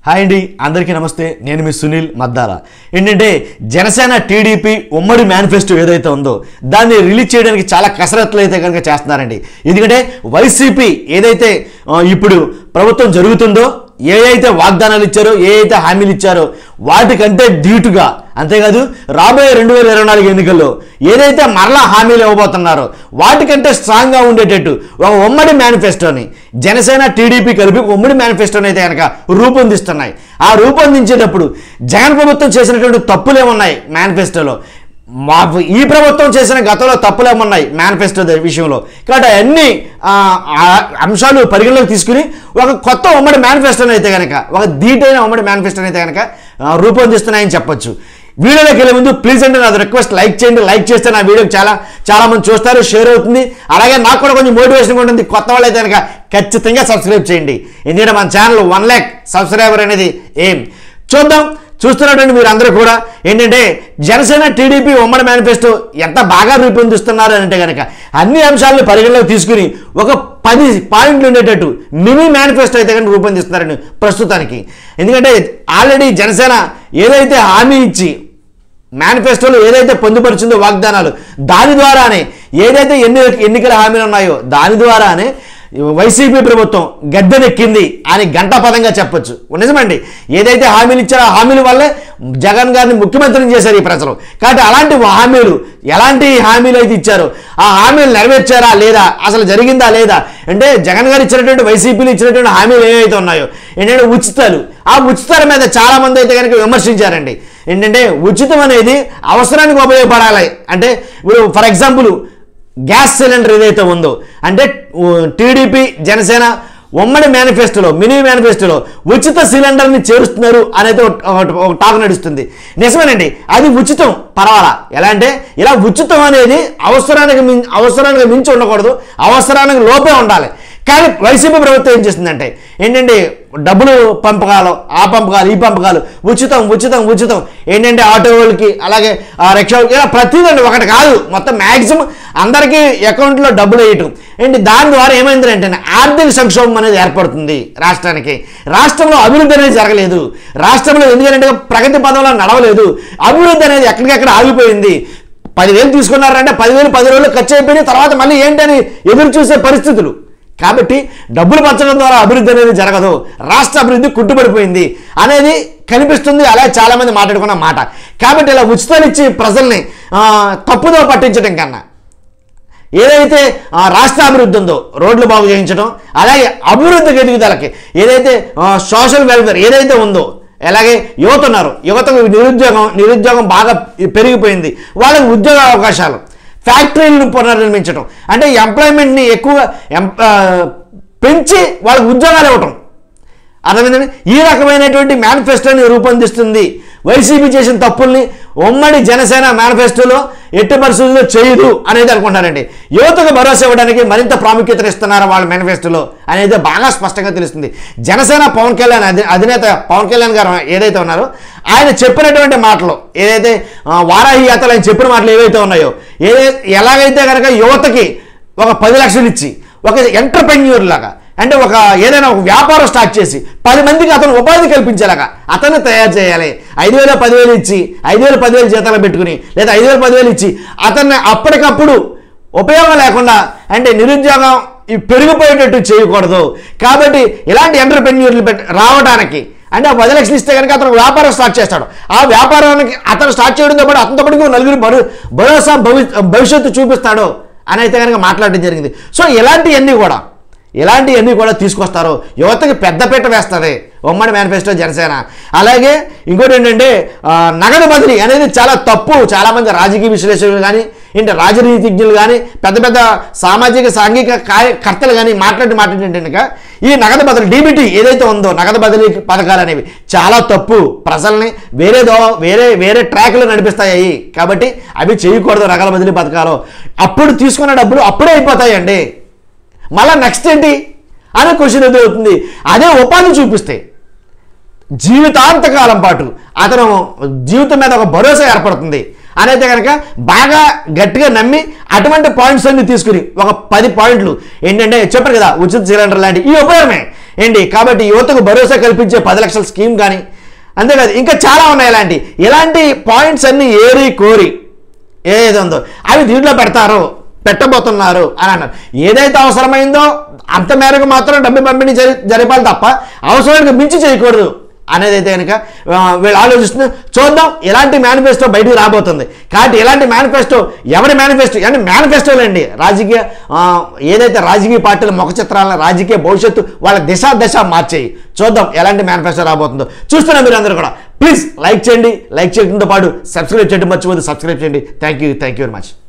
hi అండి అందరికీ నమస్తే నేను మీ సునీల్ మద్దాల ఏంటంటే జనసేన టీడీపీ ఉమ్మడి మేనిఫెస్టో ఏదైతే ఉందో దాన్ని రిలీజ్ చేయడానికి చాలా కసరత్తులు అయితే కనుక చేస్తున్నారండి ఎందుకంటే వైసీపీ ఏదైతే ఆ, ఇప్పుడు ప్రభుత్వం జరుగుతుందో ఏ అయితే వాగ్దానాలు ఇచ్చారో ఏ అయితే హామీలు ఇచ్చారో వాటికంటే ధీటుగా అంతేకాదు రాబోయే రెండు వేల ఇరవై నాలుగు ఎన్నికల్లో ఏదైతే మరలా హామీలు ఇవ్వబోతున్నారో వాటికంటే స్ట్రాంగ్గా ఉండేటట్టు ఒక ఉమ్మడి మేనిఫెస్టోని జనసేన టీడీపీ కలిపి ఒక ఉమ్మడి మేనిఫెస్టోని అయితే కనుక రూపొందిస్తున్నాయి ఆ రూపొందించేటప్పుడు జగన్ ప్రభుత్వం చేసినటువంటి తప్పులు ఏమున్నాయి మేనిఫెస్టోలో మా ఈ ప్రభుత్వం చేసిన గతంలో తప్పులు ఏమున్నాయి మేనిఫెస్టో విషయంలో కాబట్టి అన్ని ఆ, ఆ అంశాలు పరిగణలోకి తీసుకుని ఒక కొత్త ఉమ్మడి మేనిఫెస్టోని అయితే కనుక ఒక ధీటైన ఉమ్మడి మేనిఫెస్టోని అయితే కనుక ఆ, రూపొందిస్తున్నాయని చెప్పొచ్చు వీడియోలోకి వెళ్ళే ముందు ప్లీజ్ అంటే నాది రిక్వెస్ట్ లైక్ చేయండి లైక్ చేస్తే నా వీడియోకి చాలా చాలా మంది చూస్తారు షేర్ అవుతుంది అలాగే నాకు కూడా కొంచెం మోటివేషన్ ఉంటుంది కొత్త వాళ్ళు అయితే కనుక ఖచ్చితంగా సబ్స్క్రైబ్ చేయండి ఎందుకంటే మన ఛానల్ వన్ ల్యాక్ సబ్స్క్రైబర్ అనేది ఏం చూద్దాం చూస్తున్నటువంటి మీరు అందరూ కూడా ఏంటంటే జనసేన టీడీపీ ఉమ్మడి మేనిఫెస్టో ఎంత బాగా రూపొందిస్తున్నారు అని అంటే కనుక అన్ని అంశాలను పరిగణలోకి తీసుకుని ఒక పది పాయింట్లు ఉండేటట్టు మినీ మేనిఫెస్టో అయితే కనుక రూపొందిస్తున్నారని ప్రస్తుతానికి ఎందుకంటే ఆల్రెడీ జనసేన ఏదైతే హామీ ఇచ్చి మేనిఫెస్టోలో ఏదైతే పొందుపరిచిందో వాగ్దానాలు దాని ద్వారానే ఏదైతే ఎన్ని ఎన్నికల హామీలు ఉన్నాయో దాని ద్వారానే వైసీపీ ప్రభుత్వం గద్దెనెక్కింది అని గంటాపదంగా చెప్పొచ్చు నిజమండి ఏదైతే హామీలు ఇచ్చారో ఆ హామీల వల్లే జగన్ గారిని ముఖ్యమంత్రిని చేశారు ఈ ప్రజలు కాబట్టి అలాంటి హామీలు ఎలాంటి హామీలు అయితే ఇచ్చారో ఆ హామీలు నెరవేర్చారా లేదా అసలు జరిగిందా లేదా అంటే జగన్ గారు ఇచ్చినటువంటి వైసీపీలు ఇచ్చినటువంటి హామీలు ఏవైతే ఉన్నాయో ఏంటంటే ఉచితాలు ఆ ఉచితాల మీద చాలా మంది అయితే కనుక విమర్శించారండి ఏంటంటే ఉచితం అనేది అవసరానికి ఉపయోగపడాలి అంటే ఇప్పుడు ఫర్ ఎగ్జాంపుల్ గ్యాస్ సిలిండర్ ఏదైతే ఉందో అంటే టీడీపీ జనసేన ఉమ్మడి మేనిఫెస్టోలో మినీ మేనిఫెస్టోలో ఉచిత సిలిండర్ని చేరుస్తున్నారు అనేది ఒక- ఒక- ఒక టాక్ నడుస్తుంది నిజమేనండి అది ఉచితం పర్వాలా ఎలా అంటే ఇలా ఉచితం అనేది అవసరానికి మిం అవసరానికి మించి ఉండకూడదు అవసరానికి లోపే ఉండాలి కానీ వైసీపీ ప్రభుత్వం ఏం చేస్తుందంటే ఏంటంటే డబ్బులు పంపకాలు ఆ పంపకాలు ఈ పంపకాలు ఉచితం ఉచితం ఉచితం ఏంటంటే ఆటో వాళ్ళకి అలాగే ఆ రిక్షా వాళ్ళకి ఇలా ప్రతిదండి ఒకటి కాదు మొత్తం మ్యాక్సిమం అందరికీ అకౌంట్లో డబ్బులు వేయటం ఏంటి దాని ద్వారా ఏమైంది అంటే ఆర్థిక సంక్షోభం అనేది ఏర్పడుతుంది రాష్ట్రానికి రాష్ట్రంలో అభివృద్ధి అనేది జరగలేదు రాష్ట్రంలో ఎందుకంటే ప్రగతి పదంలో నడవలేదు అభివృద్ధి అనేది ఎక్కడికెక్కడ ఆగిపోయింది పదివేలు తీసుకున్నారంటే పదివేలు పది రోజులు ఖర్చు అయిపోయినాయి తర్వాత మళ్ళీ ఏంటని ఎదురు చూసే పరిస్థితులు కాబట్టి డబ్బులు పంచడం ద్వారా అభివృద్ధి అనేది జరగదు రాష్ట్ర అభివృద్ధి కుట్టుబడిపోయింది అనేది కనిపిస్తుంది అలా చాలామంది మాట్లాడుకున్న మాట కాబట్టి ఇలా ఉచితాలు ఇచ్చి ప్రజల్ని ఆ, తప్పుదో పట్టించడం కన్నా ఏదైతే ఆ, రాష్ట్ర అభివృద్ధి ఉందో రోడ్లు బాగు చేయించడం అలాగే అభివృద్ధి ఎదుగుదలకి ఏదైతే ఆ, సోషల్ వెల్ఫేర్ ఏదైతే ఉందో అలాగే యువత ఉన్నారు యువతకు నిరుద్యోగం నిరుద్యోగం బాగా పెరిగిపోయింది వాళ్ళకి ఉద్యోగ అవకాశాలు ఫ్యాక్టరీలను పునర్నిర్మించడం అంటే ఎంప్లాయ్మెంట్ని ఎక్కువ ఎం- ఆ, పెంచి వాళ్ళకి ఉద్యోగాలు ఇవ్వటం అర్థమైందండి ఈ రకమైనటువంటి మేనిఫెస్టోని రూపొందిస్తుంది వైసీపీ చేసిన తప్పుల్ని ఉమ్మడి జనసేన మేనిఫెస్టోలో ఎట్టి పరిస్థితుల్లో చేయదు అనేది అనుకుంటారండి యువతకు భరోసా ఇవ్వడానికి మరింత ప్రాముఖ్యత ఇస్తున్నారు వాళ్ళ మేనిఫెస్టోలో అనేది బాగా స్పష్టంగా తెలుస్తుంది జనసేన పవన్ కళ్యాణ్ అధి అధినేత పవన్ కళ్యాణ్ గారు ఏదైతే ఉన్నారో ఆయన చెప్పినటువంటి మాటలు ఏదైతే ఆ, వారాహి యాత్రలు ఆయన చెప్పిన మాటలు ఏవైతే ఉన్నాయో ఏదై ఎలాగైతే కనుక యువతకి ఒక పది లక్షలు ఇచ్చి ఒక ఎంటర్ప్రెన్యూర్ లాగా అంటే ఒక ఏదైనా ఒక వ్యాపారం స్టార్ట్ చేసి పది మందికి అతను ఉపాధి కల్పించేలాగా అతన్ని తయారు చేయాలి ఐదు వేల పదివేలు ఇచ్చి ఐదు వేలు పదివేలు జీతాలు పెట్టుకుని లేదా ఐదు వేలు పదివేలు ఇచ్చి అతన్ని అప్పటికప్పుడు ఉపయోగం లేకుండా అంటే నిరుద్యోగం ఈ పెరిగిపోయేటట్టు చేయకూడదు కాబట్టి ఇలాంటి ఎంటర్ప్రెన్యూర్లు పెట్టి రావడానికి అంటే ఆ పది లక్షలు ఇస్తే కనుక అతను వ్యాపారం స్టార్ట్ చేస్తాడు ఆ వ్యాపారానికి అతను స్టార్ట్ చేయడంతో పాటు అతనితో పాటు నలుగురు భరు భరోసా భవి భవిష్యత్తు చూపిస్తాడు అని అయితే కనుక మాట్లాడడం జరిగింది సో ఇలాంటివన్నీ కూడా ఇలాంటివన్నీ కూడా తీసుకొస్తారు యువతకి పెద్దపీట వేస్తుంది ఉమ్మడి మేనిఫెస్టో జనసేన అలాగే ఇంకోటి ఏంటంటే ఆ, నగదు బదిలీ అనేది చాలా తప్పు చాలామంది రాజకీయ విశ్లేషకులు కానీ ఏంటి రాజనీతిజ్ఞులు కానీ పెద్ద పెద్ద సామాజిక సాంఘిక కార్యకర్తలు కానీ మాట్లాడి మాట్లాడి కనుక ఈ నగదు బదిలీ డీబీటీ ఏదైతే ఉందో నగదు బదిలీ పథకాలు అనేవి చాలా తప్పు ప్రజల్ని వేరే దో వేరే వేరే ట్రాక్లు నడిపిస్తాయి కాబట్టి అవి చేయకూడదు నగదు బదిలీ పథకాలు అప్పుడు తీసుకున్న డబ్బులు అప్పుడే అయిపోతాయండి మళ్ళీ నెక్స్ట్ ఏంటి అనే క్వశ్చన్ ఎదురవుతుంది అదే ఉపాధి చూపిస్తే జీవితాంతకాలం పాటు అతను జీవితం మీద ఒక భరోసా ఏర్పడుతుంది అనేది కనుక బాగా గట్టిగా నమ్మి అటువంటి పాయింట్స్ అన్ని తీసుకుని ఒక పది పాయింట్లు ఏంటంటే చెప్పారు కదా ఉచిత సిలిండర్ లాంటి ఈ ఉపయోగమే ఏంటి కాబట్టి యువతకు భరోసా కల్పించే పది లక్షల స్కీమ్ కానీ అంతేకాదు ఇంకా చాలా ఉన్నాయి ఇలాంటి ఇలాంటి పాయింట్స్ అన్ని ఏరి కోరి ఏదైతే ఉందో అవి దీంట్లో పెడతారు పెట్టబోతున్నారు అని అన్నారు ఏదైతే అవసరమైందో అంత మేరకు మాత్రం డబ్బు పంపిణీ జరి జరపాలి తప్ప అవసరానికి మించి చేయకూడదు అనేది అయితే కనుక ఆ, వీళ్ళు ఆలోచిస్తున్నారు చూద్దాం ఎలాంటి మేనిఫెస్టో బయటికి రాబోతుంది కాబట్టి ఎలాంటి మేనిఫెస్టో ఎవరి మేనిఫెస్టో అంటే మేనిఫెస్టోలండి రాజకీయ ఆ, ఏదైతే రాజకీయ పార్టీల ముఖ చిత్రాలను రాజకీయ భవిష్యత్తు వాళ్ళ దిశ దశ మార్చేయి చూద్దాం ఎలాంటి మేనిఫెస్టో రాబోతుందో చూస్తున్నా మీరు అందరూ కూడా ప్లీజ్ లైక్ చేయండి లైక్ చేయడంతో పాటు సబ్స్క్రైబ్ చేయడం మర్చిపోదు సబ్స్క్రైబ్ చేయండి thank you thank you very much